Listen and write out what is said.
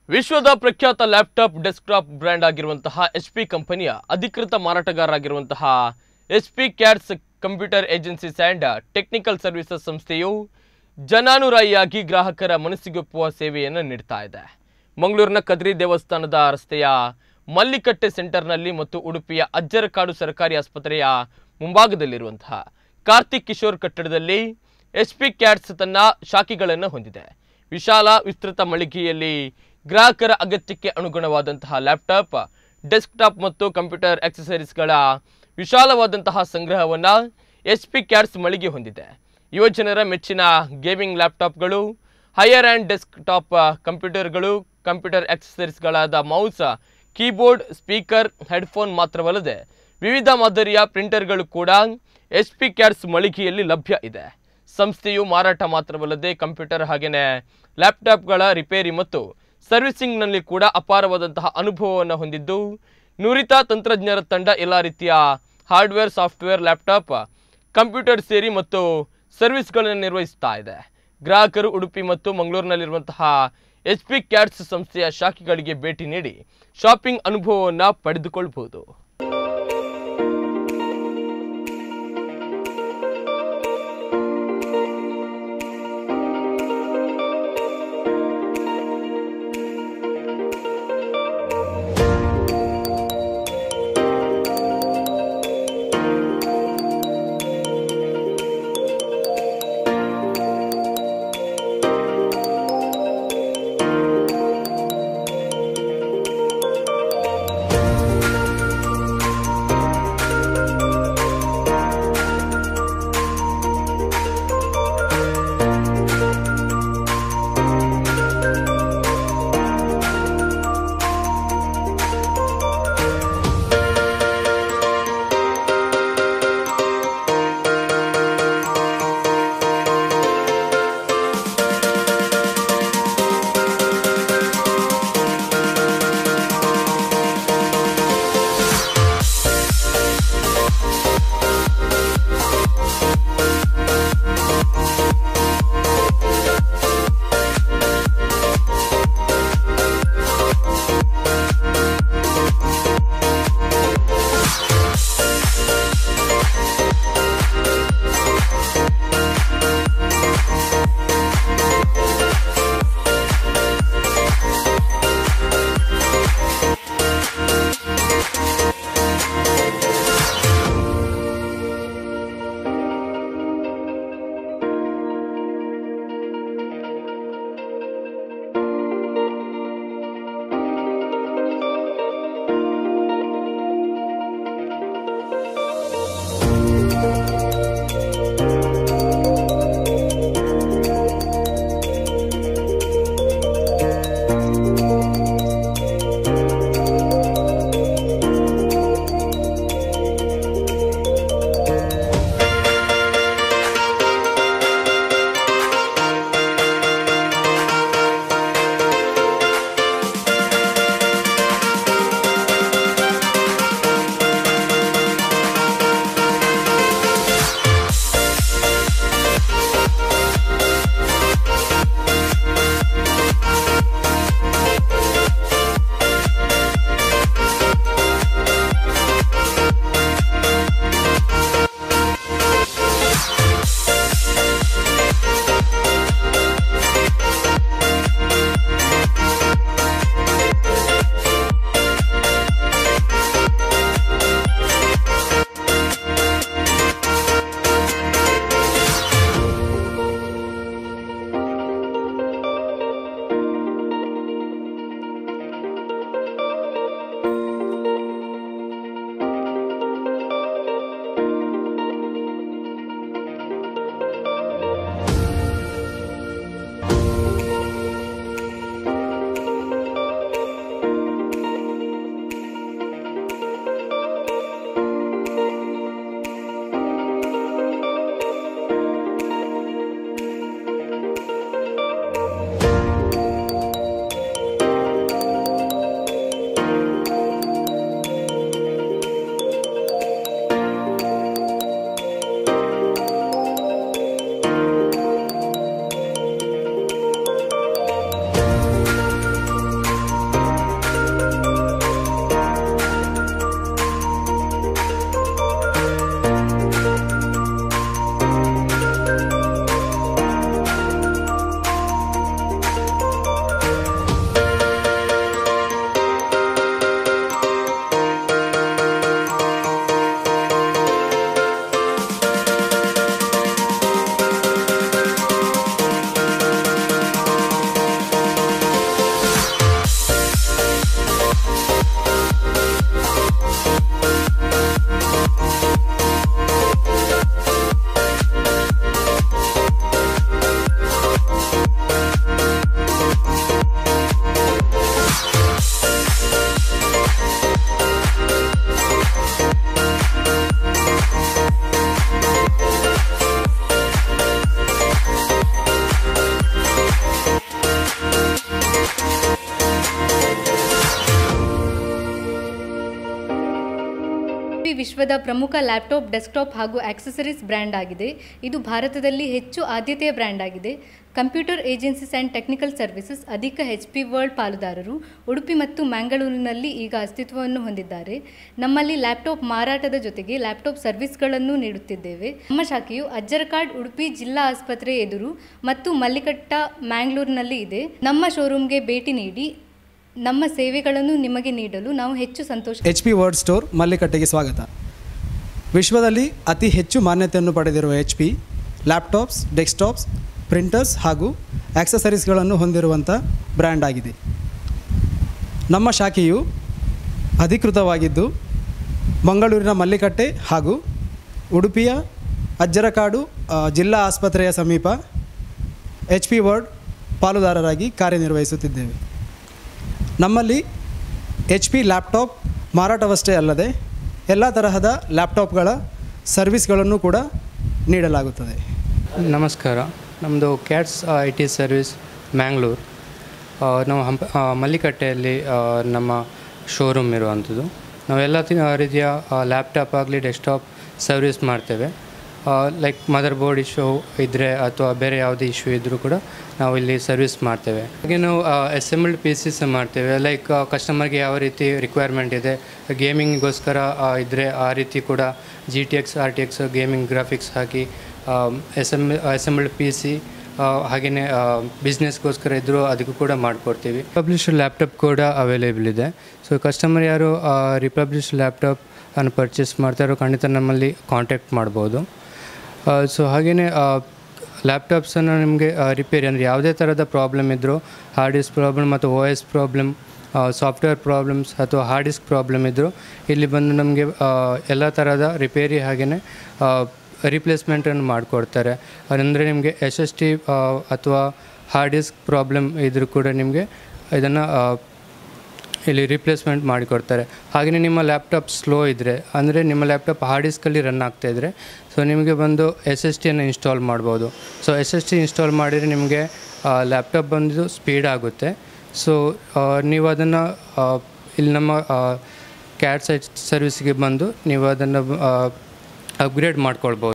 ವಿಶ್ವದ ಪ್ರಖ್ಯಾತ laptop desktop brand ಆಗಿರುವಂತಹ ಎಚ್ ಪಿ ಕಂಪನಿಯ ಅಧಿಕೃತ ಮಾರಾಟಗಾರರಾಗಿರುವಂತಹ H P Cats computer agencies and technical services ಸಂಸ್ಥೆಯು ಜನಾನುರಾಯಿಯಾಗಿ ಗ್ರಾಹಕರ ಮನಸ್ಸಿಗೊಪ್ಪುವ ಸೇವೆಯನ್ನು ನೀಡ್ತಾ ಇದೆ ಮಂಗಳೂರಿನ ಕದ್ರಿ ದೇವಸ್ಥಾನದ ರಸ್ತೆಯ ಮಲ್ಲಿಕಟ್ಟೆ ಸೆಂಟರ್ನಲ್ಲಿ ಮತ್ತು ಉಡುಪಿಯ ಅಜ್ಜರಕಾಡು ಸರ್ಕಾರಿ ಆಸ್ಪತ್ರೆಯ ಮುಂಭಾಗದಲ್ಲಿರುವಂತಹ ಕಾರ್ತಿಕ್ ಕಿಶೋರ್ ಕಟ್ಟಡದಲ್ಲಿ ಎಚ್ ಪಿ ಕ್ಯಾಟ್ಸ್ ತನ್ನ ಶಾಖೆಗಳನ್ನು ಹೊಂದಿದೆ ವಿಶಾಲ ವಿಸ್ತೃತ ಮಳಿಗೆಯಲ್ಲಿ ಗ್ರಾಹಕರ ಅಗತ್ಯಕ್ಕೆ ಅನುಗುಣವಾದಂತಹ ಲ್ಯಾಪ್ಟಾಪ್ ಡೆಸ್ಕ್ಟಾಪ್ ಮತ್ತು ಕಂಪ್ಯೂಟರ್ ಆಕ್ಸೆಸರೀಸ್ಗಳ ವಿಶಾಲವಾದಂತಹ ಸಂಗ್ರಹವನ್ನು ಎಚ್ ಪಿ ಕ್ಯಾಟ್ಸ್ ಮಳಿಗೆ ಹೊಂದಿದೆ ಯುವಜನರ ಮೆಚ್ಚಿನ ಗೇಮಿಂಗ್ ಲ್ಯಾಪ್ಟಾಪ್ಗಳು ಹೈಯರ್ ಆ್ಯಂಡ್ ಡೆಸ್ಕ್ಟಾಪ್ ಕಂಪ್ಯೂಟರ್ಗಳು ಕಂಪ್ಯೂಟರ್ ಆಕ್ಸೆಸರೀಸ್ಗಳಾದ ಮೌಸ್ ಕೀಬೋರ್ಡ್ ಸ್ಪೀಕರ್ ಹೆಡ್ಫೋನ್ ಮಾತ್ರವಲ್ಲದೆ ವಿವಿಧ ಮಾದರಿಯ ಪ್ರಿಂಟರ್ಗಳು ಕೂಡ ಎಚ್ ಪಿ ಕ್ಯಾಟ್ಸ್ ಮಳಿಗೆಯಲ್ಲಿ ಲಭ್ಯ ಇದೆ ಸಂಸ್ಥೆಯು ಮಾರಾಟ ಮಾತ್ರವಲ್ಲದೆ ಕಂಪ್ಯೂಟರ್ ಹಾಗೆಯೇ ಲ್ಯಾಪ್ಟಾಪ್ಗಳ ರಿಪೇರಿ ಮತ್ತು ಸರ್ವಿಸಿಂಗ್ನಲ್ಲಿ ಕೂಡ ಅಪಾರವಾದಂತಹ ಅನುಭವವನ್ನು ಹೊಂದಿದ್ದು ನುರಿತ ತಂತ್ರಜ್ಞರ ತಂಡ ಎಲ್ಲ ರೀತಿಯ ಹಾರ್ಡ್ವೇರ್ ಸಾಫ್ಟ್ವೇರ್ ಲ್ಯಾಪ್ಟಾಪ್ ಕಂಪ್ಯೂಟರ್ ಸೇರಿ ಮತ್ತು ಸರ್ವಿಸ್ಗಳನ್ನು ನಿರ್ವಹಿಸ್ತಾ ಇದೆ ಗ್ರಾಹಕರು ಉಡುಪಿ ಮತ್ತು ಮಂಗಳೂರಿನಲ್ಲಿರುವಂತಹ ಎಚ್ ಪಿ ಕ್ಯಾಟ್ಸ್ ಸಂಸ್ಥೆಯ ಶಾಖೆಗಳಿಗೆ ಭೇಟಿ ನೀಡಿ ಶಾಪಿಂಗ್ ಅನುಭವವನ್ನು ಪಡೆದುಕೊಳ್ಬಹುದು ವಿಶ್ವದ ಪ್ರಮುಖ ಲ್ಯಾಪ್ಟಾಪ್ ಡೆಸ್ಕ್ಟಾಪ್ ಹಾಗೂ ಆಕ್ಸೆಸರೀಸ್ ಬ್ರ್ಯಾಂಡ್ ಆಗಿದೆ ಇದು ಭಾರತದಲ್ಲಿ ಹೆಚ್ಚು ಆದ್ಯತೆಯ ಬ್ರ್ಯಾಂಡ್ ಆಗಿದೆ computer agencies and technical services ಅಧಿಕ ಎಚ್ ಪಿ ವರ್ಲ್ಡ್ ಪಾಲುದಾರರು ಉಡುಪಿ ಮತ್ತು ಮ್ಯಾಂಗಳೂರಿನಲ್ಲಿ ಈಗ ಅಸ್ತಿತ್ವವನ್ನು ಹೊಂದಿದ್ದಾರೆ ನಮ್ಮಲ್ಲಿ ಲ್ಯಾಪ್ಟಾಪ್ ಮಾರಾಟದ ಜೊತೆಗೆ ಲ್ಯಾಪ್ಟಾಪ್ ಸರ್ವಿಸ್ಗಳನ್ನು ನೀಡುತ್ತಿದ್ದೇವೆ ನಮ್ಮ ಶಾಖೆಯು ಅಜ್ಜರಕಾಡ್ ಉಡುಪಿ ಜಿಲ್ಲಾ ಆಸ್ಪತ್ರೆ ಎದುರು ಮತ್ತು ಮಲ್ಲಿಕಟ್ಟ ಮ್ಯಾಂಗ್ಳೂರಿನಲ್ಲಿ ಇದೆ ನಮ್ಮ ಶೋರೂಮ್ಗೆ ಭೇಟಿ ನೀಡಿ ನಮ್ಮ ಸೇವೆಗಳನ್ನು ನಿಮಗೆ ನೀಡಲು ನಾವು ಹೆಚ್ಚು ಸಂತೋಷ ಎಚ್ ಪಿ ವರ್ಡ್ ಸ್ಟೋರ್ ಮಲ್ಲಿಕಟ್ಟೆಗೆ ಸ್ವಾಗತ ವಿಶ್ವದಲ್ಲಿ ಅತಿ ಹೆಚ್ಚು ಮಾನ್ಯತೆಯನ್ನು ಪಡೆದಿರುವ H P laptops desktops printers ಹಾಗೂ ಆಕ್ಸಸರೀಸ್ಗಳನ್ನು ಹೊಂದಿರುವಂಥ ಬ್ರ್ಯಾಂಡ್ ಆಗಿದೆ ನಮ್ಮ ಶಾಖೆಯು ಅಧಿಕೃತವಾಗಿದ್ದು ಮಂಗಳೂರಿನ ಮಲ್ಲಿಕಟ್ಟೆ ಹಾಗೂ ಉಡುಪಿಯ ಅಜ್ಜರಕಾಡು ಆ, ಜಿಲ್ಲಾ ಆಸ್ಪತ್ರೆಯ ಸಮೀಪ ಎಚ್ ಪಿ ವರ್ಡ್ ಪಾಲುದಾರರಾಗಿ ಕಾರ್ಯನಿರ್ವಹಿಸುತ್ತಿದ್ದೇವೆ ನಮ್ಮಲ್ಲಿ ಎಚ್ ಪಿ ಲ್ಯಾಪ್ಟಾಪ್ ಮಾರಾಟವಷ್ಟೇ ಅಲ್ಲದೆ ಎಲ್ಲ ತರಹದ ಲ್ಯಾಪ್ಟಾಪ್ಗಳ ಸರ್ವಿಸ್ಗಳನ್ನು ಕೂಡ ನೀಡಲಾಗುತ್ತದೆ ನಮಸ್ಕಾರ ನಮ್ಮದು Cats I T service Mangalore ಆ, ನಾವು ಹಂಪ ಆ, ಮಲ್ಲಿಕಟ್ಟೆಯಲ್ಲಿ ಆ, ನಮ್ಮ ಶೋರೂಮ್ ಇರುವಂಥದ್ದು ನಾವು ಎಲ್ಲ ತಿ- ರೀತಿಯ ಲ್ಯಾಪ್ಟಾಪ್ ಆಗಲಿ ಡೆಸ್ಕ್ಟಾಪ್ ಸರ್ವಿಸ್ ಮಾಡ್ತೇವೆ ಲೈಕ್ ಮದರ್ ಬೋರ್ಡ್ ಇಶ್ಯೂ ಇದ್ದರೆ ಅಥವಾ ಬೇರೆ ಯಾವುದೇ ಇಶ್ಯೂ ಇದ್ದರೂ ಕೂಡ ನಾವು ಇಲ್ಲಿ ಸರ್ವಿಸ್ ಮಾಡ್ತೇವೆ ಹಾಗೆ ನಾವು ಅಸೆಂಬಲ್ಡ್ ಪೀಸಸ್ ಮಾಡ್ತೇವೆ ಲೈಕ್ ಕಸ್ಟಮರ್ಗೆ ಯಾವ ರೀತಿ ರಿಕ್ವೈರ್ಮೆಂಟ್ ಇದೆ ಗೇಮಿಂಗ್ಗೋಸ್ಕರ ಇದ್ದರೆ ಆ ರೀತಿ ಕೂಡ G T X R T X gaming graphics ಹಾಕಿ ಎಸೆಂಬ್ ಅಸೆಂಬಲ್ಡ್ ಪಿ ಸಿ ಹಾಗೆಯೇ ಬಿಸ್ನೆಸ್ಗೋಸ್ಕರ ಇದ್ದರೂ ಅದಕ್ಕೂ ಕೂಡ ಮಾಡಿಕೊಡ್ತೀವಿ ರಿಪಬ್ಲಿಷ್ಡ್ ಲ್ಯಾಪ್ಟಾಪ್ ಕೂಡ ಅವೈಲೇಬಲ್ ಇದೆ ಸೊ ಕಸ್ಟಮರ್ ಯಾರು ರಿಪಬ್ಲಿಷ್ಡ್ ಲ್ಯಾಪ್ಟಾಪ್ ಅನ್ನು ಪರ್ಚೇಸ್ ಮಾಡ್ತಾರೋ ಖಂಡಿತ ನಮ್ಮಲ್ಲಿ ಕಾಂಟ್ಯಾಕ್ಟ್ ಮಾಡ್ಬೋದು ಸೊ ಹಾಗೆಯೇ ಲ್ಯಾಪ್ಟಾಪ್ಸನ್ನು ನಿಮಗೆ ರಿಪೇರಿ ಅಂದರೆ ಯಾವುದೇ ಥರದ ಪ್ರಾಬ್ಲಮ್ ಇದ್ದರೂ ಹಾರ್ಡ್ ಡಿಸ್ಕ್ ಪ್ರಾಬ್ಲಮ್ ಮತ್ತು O S problem software problems ಅಥವಾ ಹಾರ್ಡ್ ಡಿಸ್ಕ್ ಪ್ರಾಬ್ಲಮ್ ಇದ್ದರೂ ಇಲ್ಲಿ ಬಂದು ನಮಗೆ ಎಲ್ಲ ಥರದ ರಿಪೇರಿ ಹಾಗೆಯೇ ರಿಪ್ಲೇಸ್ಮೆಂಟನ್ನು ಮಾಡಿಕೊಡ್ತಾರೆ ಅಂದರೆ ನಿಮಗೆ ಎಸ್ ಎಸ್ ಟಿ ಅಥವಾ ಹಾರ್ಡ್ ಡಿಸ್ಕ್ ಪ್ರಾಬ್ಲಮ್ ಇದ್ರೂ ಕೂಡ ನಿಮಗೆ ಇದನ್ನು ಇಲ್ಲಿ ರಿಪ್ಲೇಸ್ಮೆಂಟ್ ಮಾಡಿಕೊಡ್ತಾರೆ ಹಾಗೆಯೇ ನಿಮ್ಮ ಲ್ಯಾಪ್ಟಾಪ್ ಸ್ಲೋ ಇದ್ದರೆ ಅಂದರೆ ನಿಮ್ಮ ಲ್ಯಾಪ್ಟಾಪ್ ಹಾರ್ಡ್ ಡಿಸ್ಕಲ್ಲಿ ರನ್ ಆಗ್ತಾ ಇದ್ದರೆ ಸೊ ನಿಮಗೆ ಬಂದು ಎಸ್ ಎಸ್ ಟಿಯನ್ನು ಇನ್ಸ್ಟಾಲ್ ಮಾಡ್ಬೋದು so S S T install ಮಾಡಿದರೆ ನಿಮಗೆ ಲ್ಯಾಪ್ಟಾಪ್ ಬಂದು ಸ್ಪೀಡ್ ಆಗುತ್ತೆ ಸೊ ನೀವು ಅದನ್ನು ಇಲ್ಲಿ ನಮ್ಮ ಕ್ಯಾಟ್ ಸೈಟ್ ಸರ್ವಿಸ್ಗೆ ಬಂದು ನೀವು ಅದನ್ನು ಅಪ್ಗ್ರೇಡ್ ಮಾಡ್ಕೊಳ್ಬೋದು